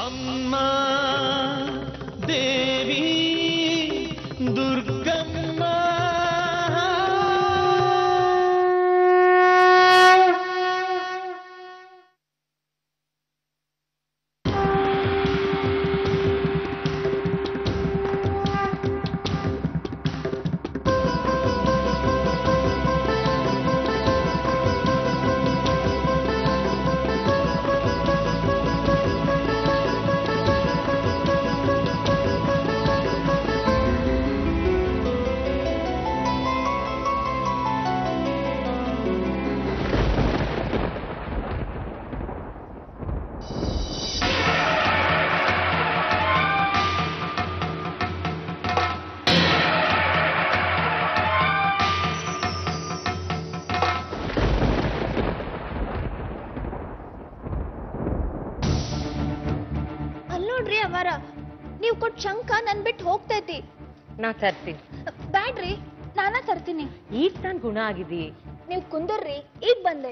ಅಮ್ಮ ದೇವಿ ದುರ್ಗಮ್ಮ ಅಲ್ ನೋಡ್ರಿ ಅವಾರ ನೀವ್ ಕೊಟ್ ಶಂಕ ನನ್ ಬಿಟ್ಟು ಹೋಗ್ತೈತಿ ನಾ ತರ್ತೀನಿ ಬ್ಯಾಡ್ರಿ ನಾನ ತರ್ತೀನಿ ಈಗ ತಾನ್ ಗುಣ ಆಗಿದಿ ನೀವ್ ಕುಂದರ್ರಿ ಈಗ ಬಂದೆ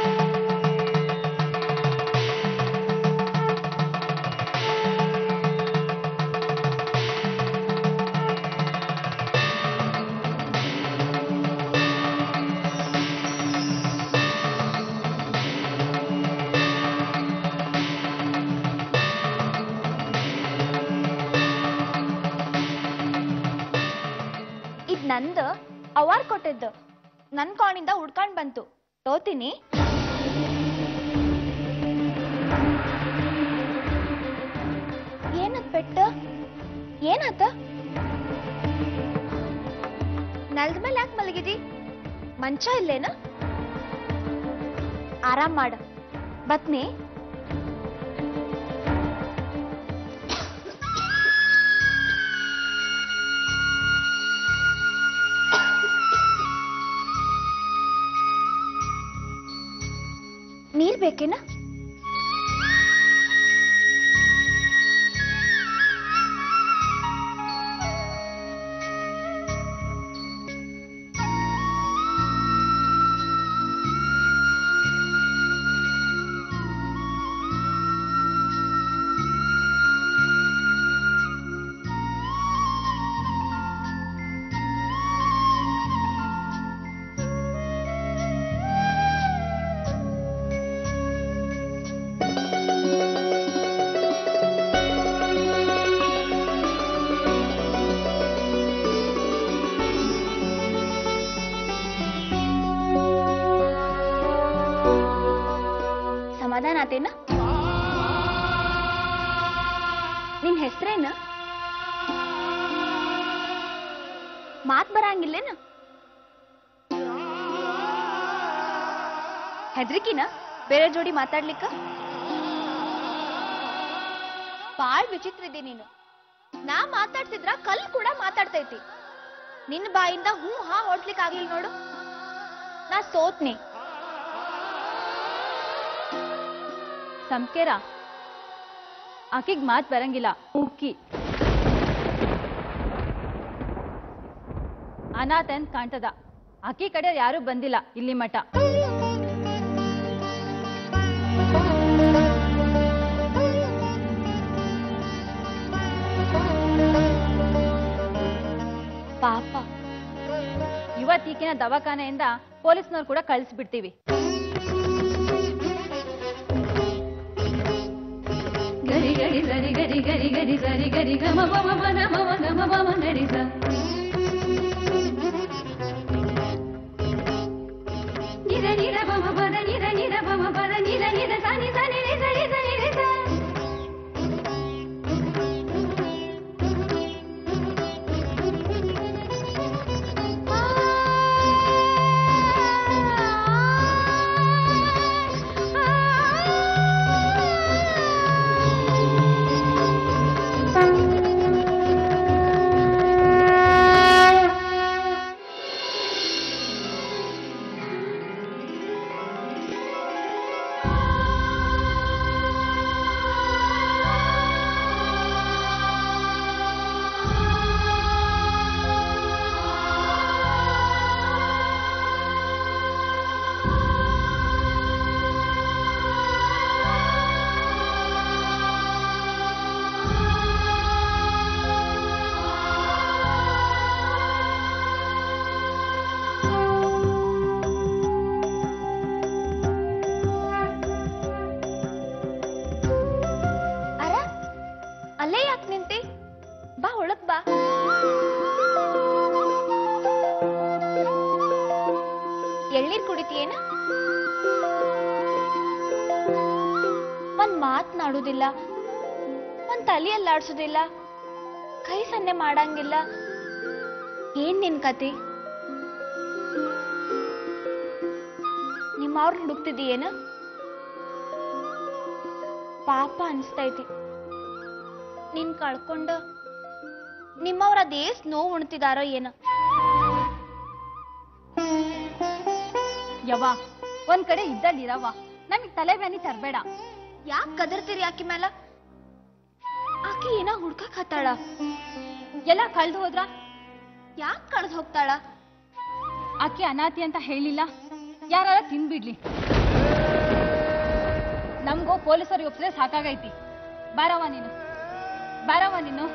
ಇದ್ ನಂದ ಅವಾರ್ ಕೊಟ್ಟಿದ್ದು ನನ್ ಕಾಣಿಂದ ಉಡ್ಕೊಂಡ್ ಬಂತು ತೋತೀನಿ ಏನತ್ ಪೆಟ್ಟ ಏನಾತ ನೆಲ್ದ ಮೇಲೆ ಯಾಕೆ ಮಲಗಿದಿ ಮಂಚ ಇಲ್ಲೇನ ಆರಾಮ್ ಮಾಡ ಬತ್ನಿ ನೀರ್ ಬೇಕೇನ ಸಮಾಧಾನ ಆತೇನ ನಿನ್ ಹೆಸ್ರೇನ ಮಾತ್ ಬರಂಗಿಲ್ಲೇನ ಹೆದ್ರಿಕಿನ ಬೇರೆ ಜೋಡಿ ಮಾತಾಡ್ಲಿಕ್ಕ ಬಾಳ್ ವಿಚಿತ್ರ ಇದ್ದಿ ನೀನು ನಾ ಮಾತಾಡ್ತಿದ್ರ ಕಲ್ ಕೂಡ ಮಾತಾಡ್ತೈತಿ ನಿನ್ನ ಬಾಯಿಂದ ಹೂ ಹಾ ಹೊಡ್ಲಿಕ್ ಆಗ್ಲಿಲ್ಲ ನೋಡು ನಾ ಸೋತ್ನಿ ಸಂಕೇರ ಆಕಿಗ್ ಮಾತ್ ಬರಂಗಿಲ್ಲ ಉಕ್ಕಿ ಅನಾಥ ಅಂತ ಕಾಣ್ತದ ಆಕಿ ಕಡೆ ಯಾರು ಬಂದಿಲ್ಲ ಇಲ್ಲಿ ಮಠ ಪಾಪ ಇವತ್ ಈಕಿನ ದವಾಖಾನೆಯಿಂದ ಪೊಲೀಸ್ನವ್ರು ಕೂಡ ಕಳಿಸ್ಬಿಡ್ತೀವಿ ಗರಿ ಗರಿ ಸರಿ ಗರಿ ಗರಿ ಗರಿ ಸರಿ ಗರಿ ಗಮ ಬಮ ಬನ ಮಮ ಗಮ ಬಮ ಗರಿ ಸ ನಿರ ನಿರ ಬಮ ಬದ ನಿರ ನಿರ ಬಮ ಬದ ನಿರ ನಿರ ಸನಿ ಸನಿ ರಿ ಸರಿ ಸನಿ ರಿ ಸ ಆ ಏನ ಒಂದ್ ಮಾತ್ನಾಡುದಿಲ್ಲ ಒಂದ್ ತಲೆಯಲ್ಲಾಡ್ಸುದಿಲ್ಲ ಕೈ ಸನ್ನೆ ಮಾಡಂಗಿಲ್ಲ ಏನ್ ನಿನ್ ಕತಿ ನಿಮ್ಮವ್ರ ಹುಡುಕ್ತಿದ್ದೀಯೇನ ಪಾಪ ಅನ್ಸ್ತೈತಿ ನಿನ್ ಕಳ್ಕೊಂಡ ನಿಮ್ಮವ್ರ ಅದೇಸ್ ನೋವು ಉಣ್ತಿದಾರೋ ಏನ ಯವ್ವ ಒಂದ್ ಕಡೆ ಇದ್ದಲ್ಲಿರವ್ವ ನಮಗ್ ತಲೆ ಬ್ಯಾನಿ ತರ್ಬೇಡ ಯಾಕ್ ಕದರ್ತೀರಿ ಆಕಿ ಮೇಲ ಆಕಿ ಏನ ಹುಡ್ಕಕ್ ಹತ್ತಾಳ ಎಲ್ಲ ಕಳ್ದು ಹೋದ್ರ ಯಾಕ್ ಕಳ್ದ್ ಹೋಗ್ತಾಳ ಆಕೆ ಅನಾಥಿ ಅಂತ ಹೇಳಿಲ್ಲ ಯಾರ ತಿನ್ಬಿಡ್ಲಿ ನಮ್ಗೋ ಪೊಲೀಸರಿಗೆ ಒಪ್ಪಿದ್ರೆ ಸಾಕಾಗೈತಿ ಬಾರವ್ವ ನೀನು ಬಾರವ್ವ ನೀನು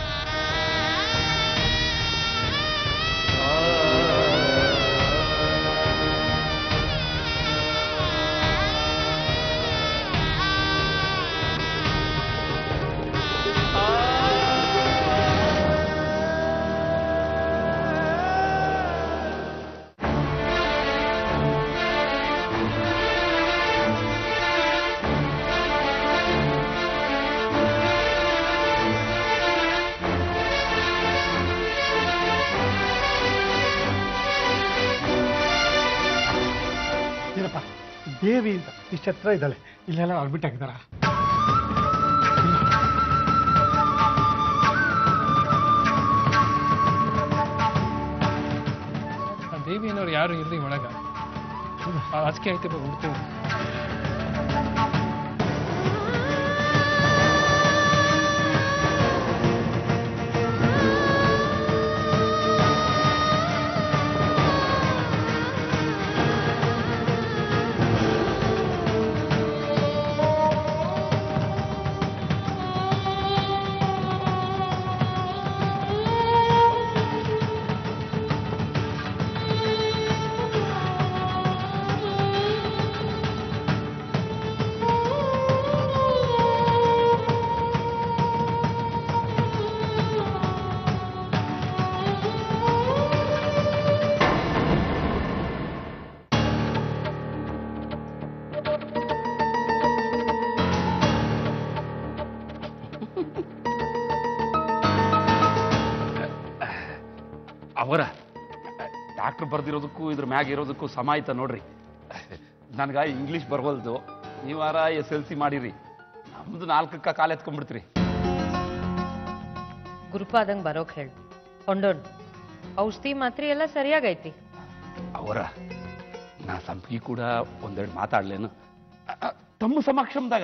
ಏನಪ್ಪ ದೇವಿ ಅಂತ ಇಷ್ಟು ಹತ್ರ ಇದ್ದಾಳೆ ಇಲ್ಲೆಲ್ಲ ಅಡ್ಮಿಟ್ ಆಗಿದ್ದಾರಾ ಆ ದೇವಿಯನ್ನವ್ರು ಯಾರು ಇರ್ಲಿ ಒಳಗ ಆ ಆಸ್ಕೆ ಐತೆ ಹುಡ್ತೀವಿ ಅವರ ಡಾಕ್ಟರ್ ಬರ್ದಿರೋದಕ್ಕೂ ಇದ್ರ ಮ್ಯಾಗ ಇರೋದಕ್ಕೂ ಸಮ ಆಯ್ತ ನೋಡ್ರಿ ನನ್ಗ ಇಂಗ್ಲೀಷ್ ಬರ್ವಲ್ದು ನೀವಾರ ಎಸ್ ಎಲ್ ಸಿ ಮಾಡಿರಿ ನಮ್ದು ನಾಲ್ಕಕ್ಕ ಕಾಲ ಎತ್ಕೊಂಡ್ಬಿಡ್ತೀರಿ ಗುರುಪಾದಂಗ್ ಬರೋಕ್ ಹೇಳು ಕೊಂಡೋಣ್ ಔಷಧಿ ಮಾತ್ರೆ ಎಲ್ಲ ಸರಿಯಾಗೈತಿ ಅವರ ನಾ ಸಂಪಿಗೆ ಕೂಡ ಒಂದೆರಡು ಮಾತಾಡ್ಲೇನು ಅ, ಅ, ತಮ್ಮ ಸಮಕ್ಷಮದಾಗ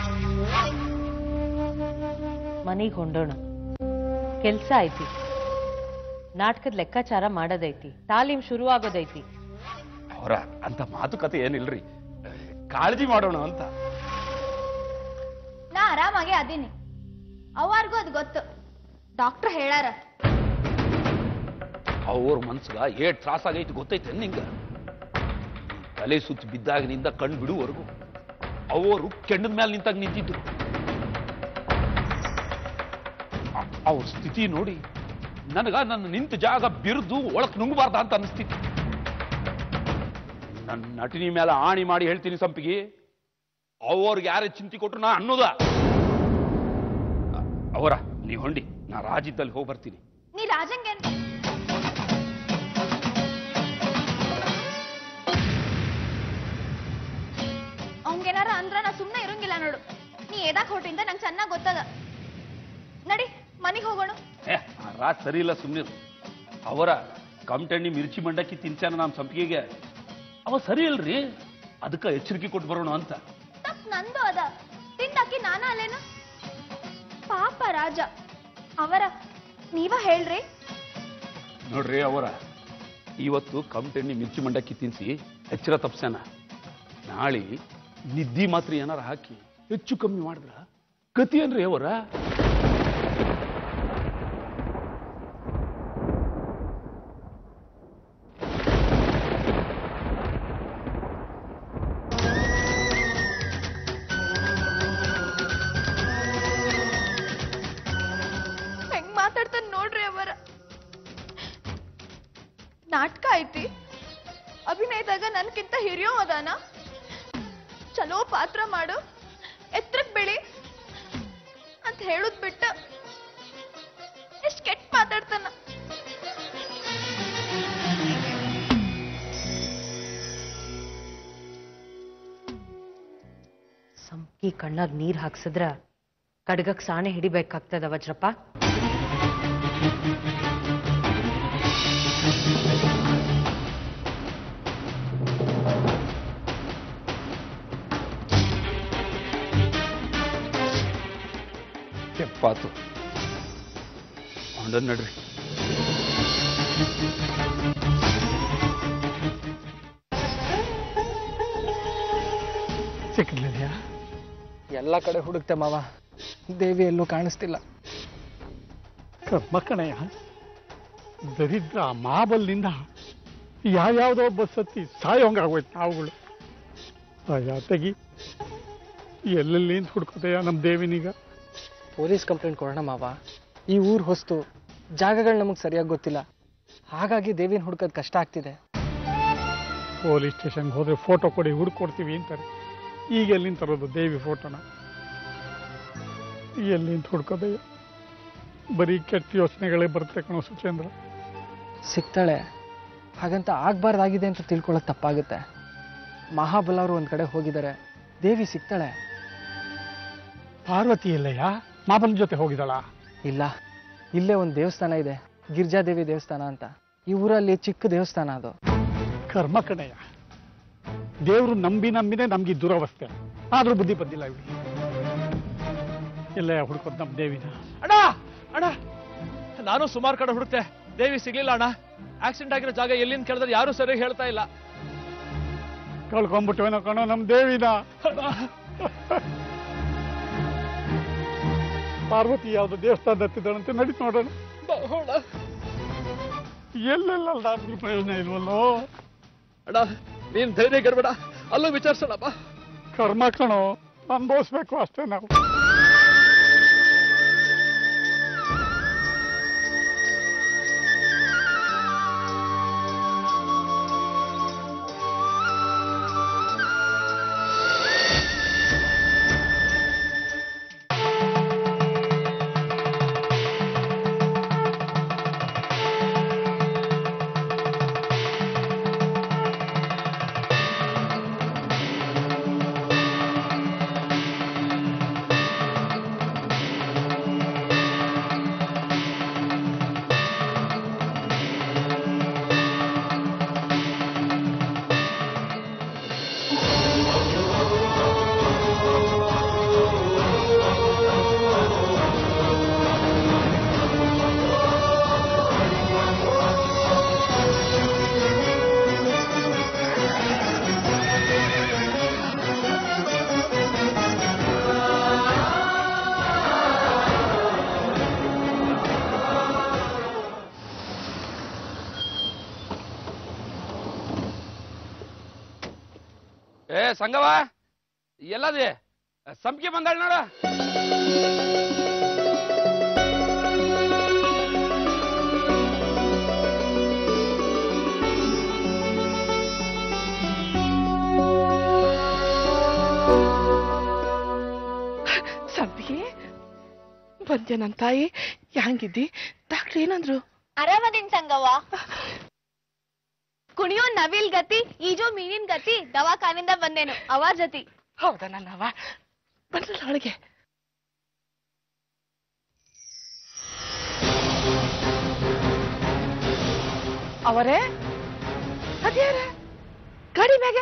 ಮನೆಗೆ ಹೊಂಡೋಣ ಕೆಲ್ಸ ಐತಿ ನಾಟಕದ ಲೆಕ್ಕಾಚಾರ ಮಾಡೋದೈತಿ ತಾಲೀಮ್ ಶುರು ಆಗೋದೈತಿ ಅವರ ಅಂತ ಮಾತುಕತೆ ಏನಿಲ್ರಿ ಕಾಳಜಿ ಮಾಡೋಣ ಅಂತ ನಾ ಆರಾಮಾಗೆ ಅದೀನಿ ಅವ್ವಾರ್ಗೂ ಅದು ಗೊತ್ತು ಡಾಕ್ಟರ್ ಹೇಳಾರ ಅವ್ರ ಮನ್ಸ್ಗ ಏಟ್ ತ್ರಾಸಾಗೈತಿ ಗೊತ್ತೈತೆ ನಿಂಗ ತಲೆ ಸುತ್ತಿ ಬಿದ್ದಾಗಿನಿಂದ ಕಣ್ಣು ಬಿಡುವವರೆಗೂ ಅವರು ಕೆಂಡದ ಮೇಲೆ ನಿಂತಾಗ ನಿಂತಿದ್ರು ಅ- ಅವ್ರ ಸ್ಥಿತಿ ನೋಡಿ ನನಗ ನನ್ನ ನಿಂತ ಜಾಗ ಬಿರಿದು ಒಳಕ್ ನುಂಗಬಾರ್ದ ಅಂತ ಅನಿಸ್ತಿತ್ತು ನನ್ನ ನಟಿನಿ ಮೇಲೆ ಆಣಿ ಮಾಡಿ ಹೇಳ್ತೀನಿ ಸಂಪಿಗೆ ಅವ್ರಿಗೆ ಯಾರೇ ಚಿಂತೆ ಕೊಟ್ರು ನಾ ಅನ್ನೋದ ಅ- ಅವರ ನೀವು ಹೊಂಡಿ ನಾ ರಾಜಿದ್ದಲ್ಲಿ ಹೋಗಿ ಬರ್ತೀನಿ ನೀ ರಾಜಂಗೇನ್ ಅವಂಗೇನಾರ ಅಂದ್ರ ನಾ ಸುಮ್ನೆ ಇರಂಗಿಲ್ಲ ನೋಡು ನೀ ಎದಾಕ್ ಹೊಟ್ಟಿಂದ ನಂಗೆ ಚೆನ್ನಾಗ್ ಗೊತ್ತದ ನಡಿ ಮನಿಗ್ ಹೋಗೋಣ ಏ ಆ ರಾತ್ ಸರಿ ಇಲ್ಲ ಸುಮ್ಮನೆ ಅವರ ಕಮಟಣ್ಣಿ ಮಿರ್ಚಿ ಮಂಡಕ್ಕಿ ತಿನ್ಸ್ಯಾನ ನಮ್ಮ ಸಂಪಿಗೆಗೆ ಅವ ಸರಿ ಇಲ್ರಿ ಅದಕ್ಕೆ ಎಚ್ಚರಿಕೆ ಕೊಟ್ಟು ಬರೋಣ ಅಂತ ತಪ್ ನಂದು ಅದ ತಿಂದಾಕಿ ನಾನ ಅಲ್ಲೇನು ಪಾಪ ರಾಜ ಅವರ ನೀವ ಹೇಳ್ರಿ ನೋಡ್ರಿ ಅವರ ಇವತ್ತು ಕಮಟಣ್ಣಿ ಮಿರ್ಚಿ ಮಂಡಕ್ಕಿ ತಿನ್ಸಿ ಎಚ್ಚರ ತಪ್ಸ್ಯಾನ ನಾಳೆ ನಿದ್ದಿ ಮಾತ್ರ ಏನಾರ ಹಾಕಿ ಹೆಚ್ಚು ಕಮ್ಮಿ ಮಾಡಿದ್ರ ಗತಿ ಏನ್ರಿ ಅವರ ಹೆಂಗ್ ಮಾತಾಡ್ತಾನ ನೋಡ್ರಿ ಅವರ ನಾಟಕ ಐತಿ ಅಭಿನಯದಾಗ ನನ್ಕಿಂತ ಹಿರಿಯೋ ಅದಾನ ಚಲೋ ಪಾತ್ರ ಮಾಡು ಎತ್ರಕ್ ಬೆಳಿ ಅಂತ ಹೇಳುದ್ ಬಿಟ್ಟ ಎಷ್ಟ್ ಕೆಟ್ಟ ಮಾತಾಡ್ತಾನ ಸಂಕಿ ಕಣ್ಣಾಗ್ ನೀರ್ ಹಾಕ್ಸಿದ್ರ ಕಡ್ಗಕ್ ಸಾಣೆ ಹಿಡಿಬೇಕಾಗ್ತದ ವಜ್ರಪ್ಪ ಎಪ್ಪಾತು ಹೊಂಡನ್ ನಡ್ರಿ ಸಿಕ್ಕಿದ್ಲಿದೆಯಾ ಎಲ್ಲ ಕಡೆ ಹುಡುಕ್ತೆ ಮಾವ ದೇವಿ ಎಲ್ಲೂ ಕಾಣಿಸ್ತಿಲ್ಲ ಕರ್ಮ ಕಣಯ್ಯ ದರಿದ್ರ ಮಾಬಲ್ನಿಂದ ಯಾವ್ಯಾವ್ದೋ ಬಸ್ ಹತ್ತಿ ಸಾಯೋಂಗಾಗೋಯ್ತು ನಾವುಗಳು ಅಯ್ಯ ತೆಗಿ ಎಲ್ಲೆಲ್ಲಿ ಅಂತ ಹುಡ್ಕೋತಯ್ಯ ನಮ್ಮ ದೇವಿನೀಗ ಪೊಲೀಸ್ ಕಂಪ್ಲೇಂಟ್ ಕೊಡೋಣ ಮಾವ ಈ ಊರು ಹೊಸ್ತು ಜಾಗಗಳು ನಮಗೆ ಸರಿಯಾಗಿ ಗೊತ್ತಿಲ್ಲ ಹಾಗಾಗಿ ದೇವಿನ ಹುಡ್ಕೋದು ಕಷ್ಟ ಆಗ್ತಿದೆ ಪೊಲೀಸ್ ಸ್ಟೇಷನ್ಗೆ ಹೋದ್ರೆ ಫೋಟೋ ಕೊಡಿ ಹುಡ್ಕೊಡ್ತೀವಿ ಅಂತಾರೆ ಈಗ ಎಲ್ಲಿಂದ ತರೋದು ದೇವಿ ಫೋಟೋನ ಎಲ್ಲಿಂದ ಹುಡ್ಕೋದಯ್ಯ ಬರೀ ಕೆಟ್ಟ ಯೋಚನೆಗಳೇ ಬರುತ್ತೆ ಕಣೋ ಸುಚೇಂದ್ರ ಸಿಗ್ತಾಳೆ ಹಾಗಂತ ಆಗ್ಬಾರ್ದಾಗಿದೆ ಅಂತ ತಿಳ್ಕೊಳ್ಳೋದು ತಪ್ಪಾಗುತ್ತೆ ಮಹಾಬಲ ಅವರು ಒಂದ್ ಕಡೆ ಹೋಗಿದ್ದಾರೆ ದೇವಿ ಸಿಗ್ತಾಳೆ ಪಾರ್ವತಿ ಎಲ್ಲಯ್ಯ ಮಾಬಲ್ ಜೊತೆ ಹೋಗಿದ್ದಾಳ ಇಲ್ಲ ಇಲ್ಲೇ ಒಂದು ದೇವಸ್ಥಾನ ಇದೆ ಗಿರ್ಜಾದೇವಿ ದೇವಸ್ಥಾನ ಅಂತ ಈ ಊರಲ್ಲಿ ಚಿಕ್ಕ ದೇವಸ್ಥಾನ ಅದು ಕರ್ಮ ಕಣಯ್ಯ ದೇವ್ರು ನಂಬಿ ನಂಬಿನೇ ನಮ್ಗೆ ಈ ದುರವಸ್ಥೆ ಆದ್ರೂ ಬುದ್ಧಿ ಬಂದಿಲ್ಲ ಇವಳಿಗೆ ಎಲ್ಲ ಹುಡ್ಕೋದು ನಮ್ಮ ದೇವಿನ ಅಣ್ಣ ಅಣ್ಣ ನಾನು ಸುಮಾರು ಕಡೆ ಹುಡುಕ್ತೆ ದೇವಿ ಸಿಗ್ಲಿಲ್ಲ ಅಣ್ಣ ಆಕ್ಸಿಡೆಂಟ್ ಆಗಿರೋ ಜಾಗ ಎಲ್ಲಿಂದ ಕೇಳಿದ್ರೆ ಯಾರು ಸರಿಯಾಗಿ ಹೇಳ್ತಾ ಇಲ್ಲ ಕಳ್ಕೊಂಡ್ಬಿಟ್ಟವೇನೋ ಕಣೋ ನಮ್ಮ ದೇವಿನ ಪಾರ್ವತಿ ಯಾವ್ದು ದೇವಸ್ಥಾನ ಹತ್ತಿದ್ದಾಳಂತೆ ನಡಿ ನೋಡೋಣ ಎಲ್ಲೆಲ್ಲ ಅಲ್ದಾದ್ರೂ ಪ್ರಯೋಜನ ಇಲ್ವಲ್ಲೋ ಅಣ್ಣ ನೀನ್ ಧೈರ್ಯ ಗೆಡ್ಬೇಡ ಅಲ್ಲೂ ವಿಚಾರಿಸೋಣಪ್ಪ ಕರ್ಮ ಕಣೋ ಅನುಭವಿಸ್ಬೇಕು ಅಷ್ಟೇ ನಾವು ಏ ಸಂಗವ ಎಲ್ಲದೆ ಸಂಪಿಗೆ ಬಂದಾಳ ನೋಡ ಸಂಪಿಗೆ ಬಂದ್ಯ ನನ್ ತಾಯಿ ಹ್ಯಾಂಗಿದ್ದಿ ಡಾಕ್ಟ್ರ್ ಏನಂದ್ರು ಆರಾಮದಿನ್ ಸಂಗವ್ವ ಕುಣಿಯೋ ನವಿಲ್ ಗತಿ ಈಜೋ ಮೀನಿನ ಗತಿ ದವಾಖಾನಿಂದ ಬಂದೇನು ಅವ ಜತಿ ಹೌದಾ ನನ್ನವ ಬಂದ್ರಲ್ಲ ಒಳಗೆ ಅವರೇ ಅದ್ಯಾರ ಗಾಡಿ ಮ್ಯಾಗೆ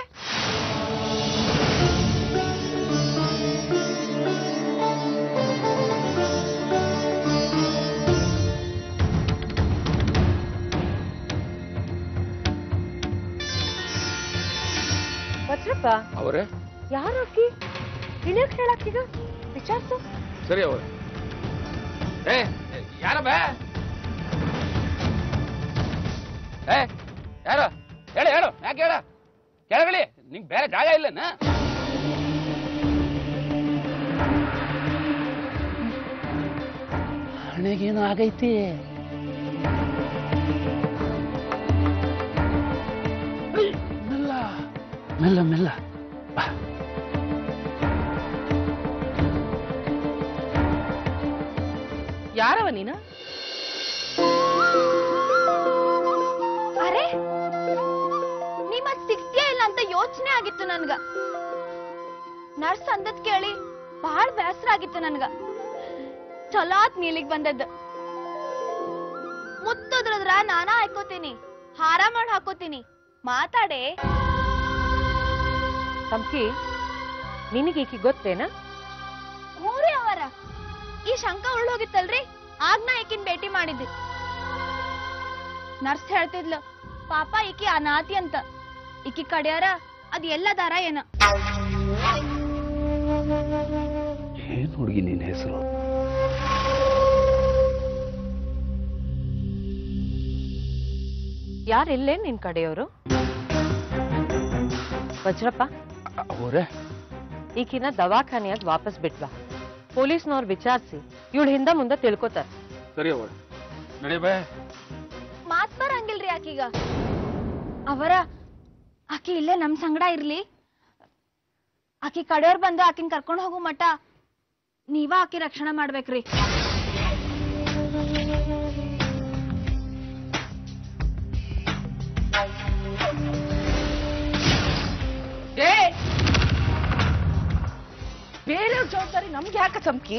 ವಜ್ರಪ್ಪ ಅವರೇ ಯಾರು ಅಕ್ಕಿ ಇಳಿಯಕ್ ಹೇಳಕ್ಕೀಗ ವಿಚಾರ್ಸು ಸರಿ ಅವ್ರೆ ಏ ಯಾರ ಬೇ ಏ ಯಾರು ಹೇಳು ಹೇಳು ಯಾಕೆ ಹೇಳ ಕೆಳಗಳಿ ನಿಂಗೆ ಬೇರೆ ಜಾಗ ಇಲ್ಲನ ಹಣೆಗೇನು ಆಗೈತಿ ಏಯ್, ಇಲ್ಲ ಮೆಲ್ಲ ಮೆಲ್ಲ ಬಾ ಯಾರವ ನೀನು ಅರೆ ನೀ ಮತ್ ಸಿಗ್ತೀಯ ಇಲ್ಲ ಅಂತ ಯೋಚನೆ ಆಗಿತ್ತು ನನ್ಗ ನರ್ಸ್ ಅಂದದ್ ಕೇಳಿ ಬಹಳ ಬೇಸರ ಆಗಿತ್ತು ನನ್ಗ ಚಲೋ ಆತ್ ನೀಲಿಗ್ ಬಂದದ್ದು ಮುತ್ತೋದ್ರದ್ರ ನಾನಾ ಹಾಕೋತೀನಿ ಹಾರ ಮಾಡಿ ಹಾಕೋತೀನಿ ಮಾತಾಡೆ ಸಂಪಿ ನಿನಗೆ ಈಕಿ ಗೊತ್ತೇನಾ ಮೂರೇ ಅವರ ಈ ಶಂಕ ಉಳ್ಳೋಗಿತ್ತಲ್ರಿ ಆಗ ನಾ ಈಕಿನ್ ಭೇಟಿ ಮಾಡಿದ್ದೆ ನರ್ಸ್ ಹೇಳ್ತಿದ್ಲು ಪಾಪ ಈಕಿ ಅನಾಥಿ ಅಂತ ಈಕಿ ಕಡ್ಯಾರ ಅದ್ ಎಲ್ಲ ದಾರ ಏನ ಏನ್ ಹುಡುಗಿ ನಿನ್ನ ಹೆಸರು ಯಾರಿಲ್ಲೇ ನಿನ್ ಕಡೆಯವರು ವಜ್ರಪ್ಪ ಅವರೇ ಈಕಿನ ದವಾಖಾನೆಯಾಗ ವಾಪಸ್ ಬಿಟ್ವಾ ಪೊಲೀಸ್ನವ್ರು ವಿಚಾರಿಸಿ ಇವಳು ಹಿಂದ ಮುಂದೆ ತಿಳ್ಕೊತಾರ ಸರಿ ಅವರ ನಡಿ ಬೇ ಮಾತ್ ಬರಂಗಿಲ್ರಿ ಆಕಿಗ ಅವರ ಆಕಿ ಇಲ್ಲೇ ನಮ್ ಸಂಗಡ ಇರ್ಲಿ ಆಕಿ ಕಡೆಯವ್ರ್ ಬಂದು ಆಕಿನ್ ಕರ್ಕೊಂಡ್ ಹೋಗು ಮಟ ನೀವ ಆಕಿ ರಕ್ಷಣೆ ಮಾಡ್ಬೇಕ್ರಿ ಏ ಬೇರೆಯವ್ರ ಜವಾಬ್ದಾರಿ ನಮ್ಗೆ ಯಾಕ ಚಮ್ಕಿ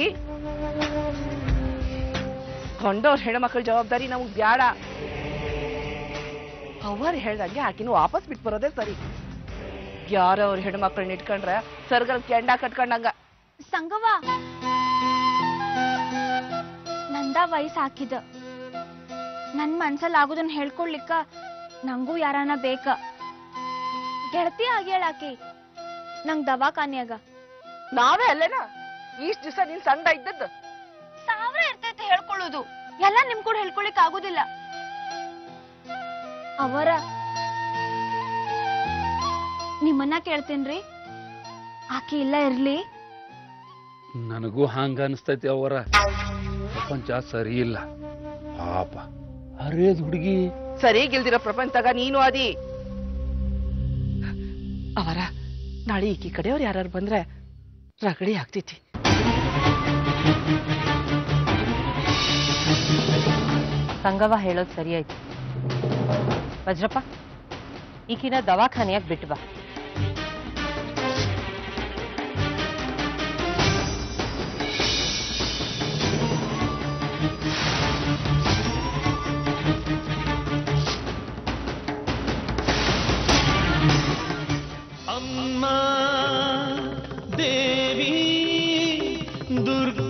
ಕೊಂಡವ್ರ ಹೆಣ್ಮಕ್ಳ ಜವಾಬ್ದಾರಿ ನಮಗ್ ಬ್ಯಾಡ ಅವರು ಹೇಳ್ದಂಗೆ ಆಕಿನ ವಾಪಸ್ ಬಿಟ್ಟು ಬರೋದೇ ಸರಿ ಯಾರ ಅವ್ರ ಹೆಣ್ಮಕ್ಳನ್ನ ಇಟ್ಕೊಂಡ್ರೆ ಸರ್ಗಲ್ ಕೆಂಡ ಕಟ್ಕೊಂಡಂಗ ಸಂಗವ ನಂದ ವಯಸ್ಸು ಹಾಕಿದ ನನ್ ಮನ್ಸಲ್ಲಿ ಆಗುದನ್ನ ಹೇಳ್ಕೊಳ್ಲಿಕ್ಕ ನಂಗೂ ಯಾರನ ಬೇಕ ಗೆಳತಿ ಆಗ್ಯಾಳ ಆಕಿ ನಂಗ್ ದವಾಖಾನ್ಯಾಗ ನಾವೇ ಅಲ್ಲೇನಾ ಇಷ್ಟ ದಿವಸ ನಿನ್ ಸಂಡ ಇದ್ದದ್ದು ಸಾವಿರ ಇರ್ತೈತೆ ಹೇಳ್ಕೊಳ್ಳೋದು ಎಲ್ಲ ನಿಮ್ ಕೂಡ ಹೇಳ್ಕೊಳಿಕ್ ಆಗುದಿಲ್ಲ ಅವರ ನಿಮ್ಮನ್ನ ಕೇಳ್ತೇನ್ರಿ ಆಕಿ ಇಲ್ಲ ಇರ್ಲಿ ನನಗೂ ಹಂಗ ಅನಿಸ್ತೈತಿ ಅವರ ಪ್ರಪಂಚ ಸರಿ ಇಲ್ಲ ಪಾಪ ಅರೇದ್ ಹುಡುಗಿ ಸರಿಗಿಲ್ದಿರೋ ಪ್ರಪಂಚದಾಗ ನೀನು ಅದಿ ಅವರ ನಾಳೆ ಈಕಿ ಕಡೆಯವ್ರು ಯಾರು ಬಂದ್ರೆ ರಗಡಿ ಆಗ್ತೈತಿ ಸಂಗವ ಹೇಳೋದು ಸರಿ ಆಯ್ತು ವಜ್ರಪ್ಪ ಈಕಿನ ದವಾಖಾನೆಯಾಗ ಬಿಟ್ಟು ಬಾ ಅಮ್ಮ ದೇವಿ ದುರ್ಗ